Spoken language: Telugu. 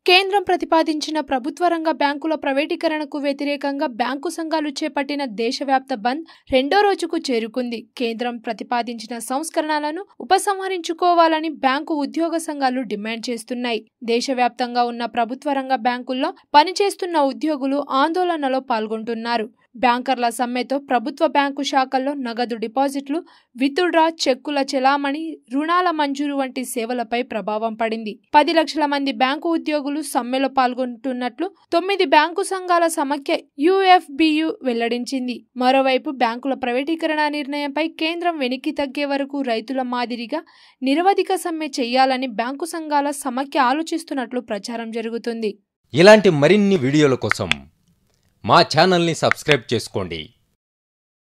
కేంద్రం ప్రతిపాదించిన ప్రభుత్వ రంగ బ్యాంకుల ప్రైవేటీకరణకు వ్యతిరేకంగా బ్యాంకు సంఘాలు చేపట్టిన దేశవ్యాప్త బంద్ రెండో రోజుకు చేరుకుంది కేంద్రం ప్రతిపాదించిన సంస్కరణలను ఉపసంహరించుకోవాలని బ్యాంకు ఉద్యోగ సంఘాలు డిమాండ్ చేస్తున్నాయి దేశవ్యాప్తంగా ఉన్న ప్రభుత్వ రంగ బ్యాంకుల్లో పనిచేస్తున్న ఉద్యోగులు ఆందోళనలో పాల్గొంటున్నారు బ్యాంకర్ల సమ్మెతో ప్రభుత్వ బ్యాంకు శాఖల్లో నగదు డిపాజిట్లు విత్డ్రా చెక్కుల చెలామణి రుణాల మంజూరు వంటి సేవలపై ప్రభావం పడింది పది లక్షల మంది బ్యాంకు ఉద్యోగులు సమ్మెలో పాల్గొంటున్నట్లు తొమ్మిది బ్యాంకు సంఘాల సమాఖ్య యుఎఫ్బియు వెల్లడించింది మరోవైపు బ్యాంకుల ప్రైవేటీకరణ నిర్ణయంపై కేంద్రం వెనక్కి తగ్గే వరకు రైతుల మాదిరిగా నిరవధిక సమ్మె చేయాలని బ్యాంకు సంఘాల సమాఖ్య ఆలోచిస్తున్నట్లు ప్రచారం జరుగుతుంది ఇలాంటి మరిన్ని వీడియోల కోసం మా ఛానల్ని సబ్స్క్రైబ్ చేసుకోండి